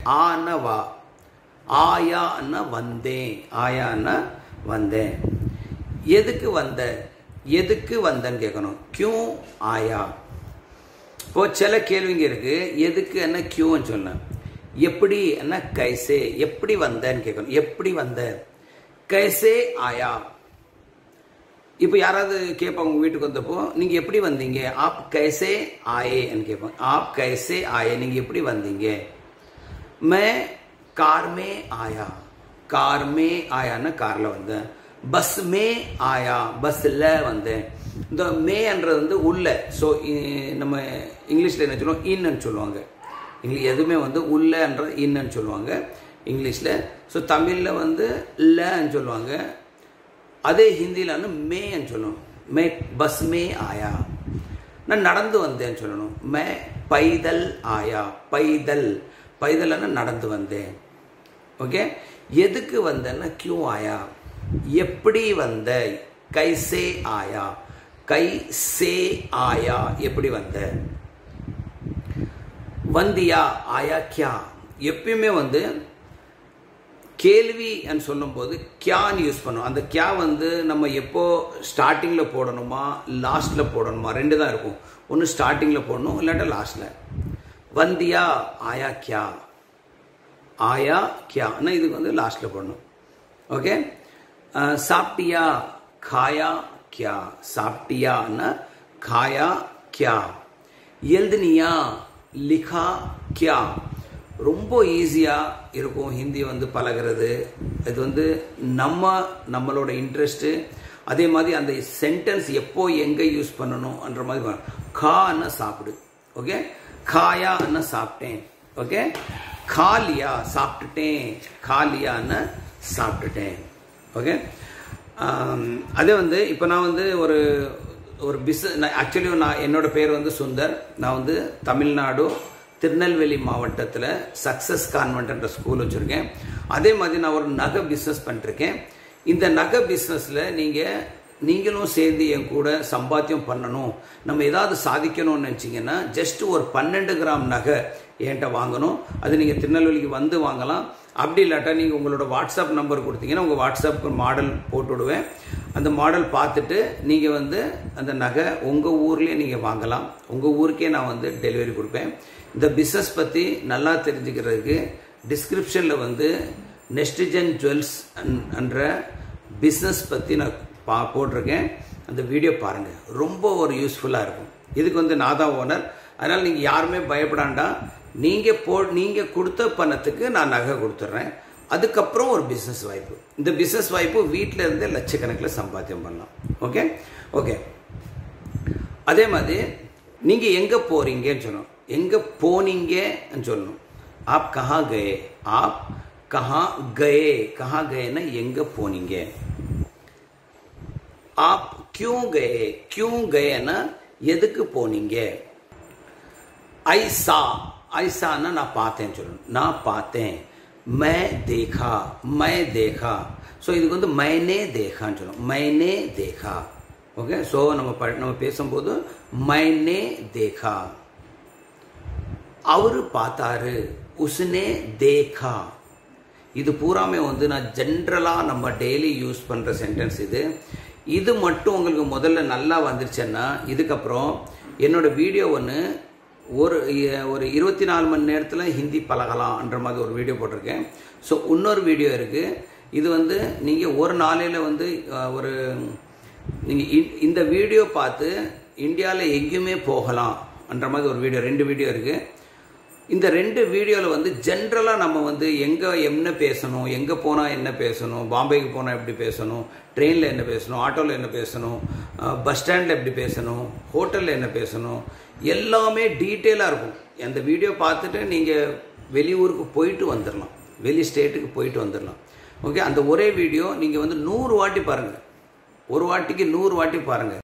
ஆன வா ஆயான்னா வந்தேன் ஆயான்னா வந்தேன் எதுக்கு வந்த எதுக்கு வந்தேன்னு கேட்கணும் கியூ ஆயா இப்போ சில கேள்விங்க இருக்கு எதுக்கு என்ன கியூன்னு சொன்னேன் எப்படி என்ன கைசே எப்படி வந்தேன்னு கேட்கணும் எப்படி வந்த கைசே ஆயா இப்போ யாராவது கேட்பாங்க உங்க வீட்டுக்கு வந்தப்போ நீங்க எப்படி வந்தீங்க ஆப் கைசே ஆயேன்னு கேட்பாங்க ஆப் கைசே ஆயே நீங்க எப்படி வந்தீங்க மே கார் மே ஆயா கார் மே ஆயான்னு கார்ல வந்தேன் பஸ் மே ஆயா பஸ்ல வந்தேன் இந்த மேன்றது வந்து உள்ள ஸோ நம்ம இங்கிலீஷ்ல என்ன சொல்லுவோம் இன்னு சொல்லுவாங்க இங்கிலீஷ் எதுவுமே வந்து உள்ளன்றது இன்னன்னு சொல்லுவாங்க இங்கிலீஷில் ஸோ தமிழில் வந்து லன்னு சொல்லுவாங்க அதே ஹிந்தியில் வந்து மேன்னு சொல்லணும் மே பஸ் மே ஆயா நான் நடந்து வந்தேன்னு சொல்லணும் மே பைதல் ஆயா பைதல் பைதல்னா நடந்து வந்தேன் ஓகே எதுக்கு வந்தேன்னா கியூ ஆயா எப்படி வந்த கைசே ஆயா கை சே ஆயா எப்படி வந்த வந்தியா ஆயா கியா எப்பயுமே வந்து கேள்வி சொல்லும்போது கியான்னு யூஸ் பண்ணும் அந்த கியா வந்து நம்ம எப்போ ஸ்டார்டிங்கில் போடணுமா லாஸ்ட்டில் போடணுமா ரெண்டு தான் இருக்கும் ஒன்று ஸ்டார்டிங்கில் போடணும் இல்லாட்டா லாஸ்ட்டில் வந்தியா ஆயா கியா ஆயா கியான்னா இதுக்கு வந்து லாஸ்ட்டில் போடணும் ஓகே சாப்பிட்டியா காயா கியா சாப்பிட்டியான்னா காயா கியா எழுதுனியா லிகா கியா ரொம்ப ஈஸியாக இருக்கும் ஹிந்தி வந்து பழகிறது இது வந்து நம்ம நம்மளோட இன்ட்ரெஸ்ட்டு அதே மாதிரி அந்த சென்டென்ஸ் எப்போ எங்கே யூஸ் பண்ணணும்ன்ற மாதிரி கான்னா சாப்பிடு ஓகே காயான்னு சாப்பிட்டேன் ஓகே காலியா சாப்பிட்டுட்டேன் காலியான்னு சாப்பிட்டுட்டேன் ஓகே அதே வந்து இப்போ நான் வந்து ஒரு ஒரு பிஸ்னஸ் ஆக்சுவலி நான் என்னோட பேர் வந்து சுந்தர் நான் வந்து தமிழ்நாடு திருநெல்வேலி மாவட்டத்தில் சக்ஸஸ் கான்வென்ட்ன்ற ஸ்கூல் வச்சுருக்கேன் அதே மாதிரி நான் ஒரு நகை பிஸ்னஸ் பண்ணிருக்கேன் இந்த நகை பிஸ்னஸில் நீங்கள் நீங்களும் சேர்ந்து என் கூட சம்பாத்தியம் பண்ணணும் நம்ம ஏதாவது சாதிக்கணும்னு நினச்சிங்கன்னா ஜஸ்ட் ஒரு பன்னெண்டு கிராம் நகை என்கிட்ட வாங்கணும் அது நீங்கள் திருநெல்வேலிக்கு வந்து வாங்கலாம் அப்படி இல்லாட்டா நீங்கள் உங்களோட வாட்ஸ்அப் நம்பர் கொடுத்தீங்கன்னா உங்கள் வாட்ஸ்அப்புக்கு மாடல் போட்டு விடுவேன் அந்த மாடல் பார்த்துட்டு நீங்கள் வந்து அந்த நகை உங்கள் ஊர்லேயே நீங்கள் வாங்கலாம் உங்கள் ஊருக்கே நான் வந்து டெலிவரி கொடுப்பேன் இந்த பிஸ்னஸ் பற்றி நல்லா தெரிஞ்சுக்கிறதுக்கு டிஸ்கிரிப்ஷனில் வந்து நெஸ்டிஜன் ஜுவல்ஸ் என்ற பிஸ்னஸ் பற்றி நான் பா போட்டிருக்கேன் அந்த வீடியோ பாருங்கள் ரொம்ப ஒரு யூஸ்ஃபுல்லாக இருக்கும் இதுக்கு வந்து நான் தான் ஓனர் அதனால் நீங்கள் யாருமே பயப்படாண்டா நீங்கள் போ நீங்கள் கொடுத்த பணத்துக்கு நான் நகை கொடுத்துட்றேன் அதுக்கப்புறம் ஒரு பிஸ்னஸ் வாய்ப்பு இந்த பிஸ்னஸ் வாய்ப்பு வீட்டில் இருந்தே லட்சக்கணக்கில் சம்பாத்தியம் பண்ணலாம் ஓகே ஓகே அதே மாதிரி நீங்கள் எங்கே போகிறீங்கன்னு சொல்லணும் எங்கே போனீங்கன்னு சொல்லணும் ஆப் கஹா கயே ஆப் கஹா கயே கஹா கயேன்னா எங்கே போனீங்க ஆப் கியூ கயே கியூ கயேன்னா எதுக்கு போனீங்க ஐசா ஐசான்னா நான் பார்த்தேன்னு சொல்லணும் நான் பார்த்தேன் மை தேகா மை தேகா ஸோ இதுக்கு வந்து மைனே தேகான்னு சொல்லணும் மைனே தேகா ஓகே ஸோ நம்ம ப நம்ம பேசும்போது மைனே தேகா அவரு பார்த்தாரு உஸ்னே தேகா இது பூராமே வந்து நான் ஜென்ரலாக நம்ம டெய்லி யூஸ் பண்ணுற சென்டென்ஸ் இது இது மட்டும் உங்களுக்கு முதல்ல நல்லா வந்துருச்சுன்னா இதுக்கப்புறம் என்னோட வீடியோ ஒன்று ஒரு ஒரு இருபத்தி நாலு மணி நேரத்தில் ஹிந்தி பழகலாம்ன்ற மாதிரி ஒரு வீடியோ போட்டிருக்கேன் ஸோ இன்னொரு வீடியோ இருக்குது இது வந்து நீங்கள் ஒரு நாளையில் வந்து ஒரு நீங்கள் இந்த வீடியோ பார்த்து இந்தியாவில் எங்கேயுமே போகலாம்ன்ற மாதிரி ஒரு வீடியோ ரெண்டு வீடியோ இருக்குது இந்த ரெண்டு வீடியோவில் வந்து ஜென்ரலாக நம்ம வந்து எங்கே என்ன பேசணும் எங்கே போனால் என்ன பேசணும் பாம்பேக்கு போனால் எப்படி பேசணும் ட்ரெயினில் என்ன பேசணும் ஆட்டோவில் என்ன பேசணும் பஸ் ஸ்டாண்டில் எப்படி பேசணும் ஹோட்டலில் என்ன பேசணும் எல்லாமே டீட்டெயிலாக இருக்கும் அந்த வீடியோ பார்த்துட்டு நீங்கள் வெளியூருக்கு போயிட்டு வந்துடலாம் வெளி ஸ்டேட்டுக்கு போயிட்டு வந்துடலாம் ஓகே அந்த ஒரே வீடியோ நீங்கள் வந்து நூறு வாட்டி பாருங்கள் ஒரு வாட்டிக்கு நூறு வாட்டி பாருங்கள்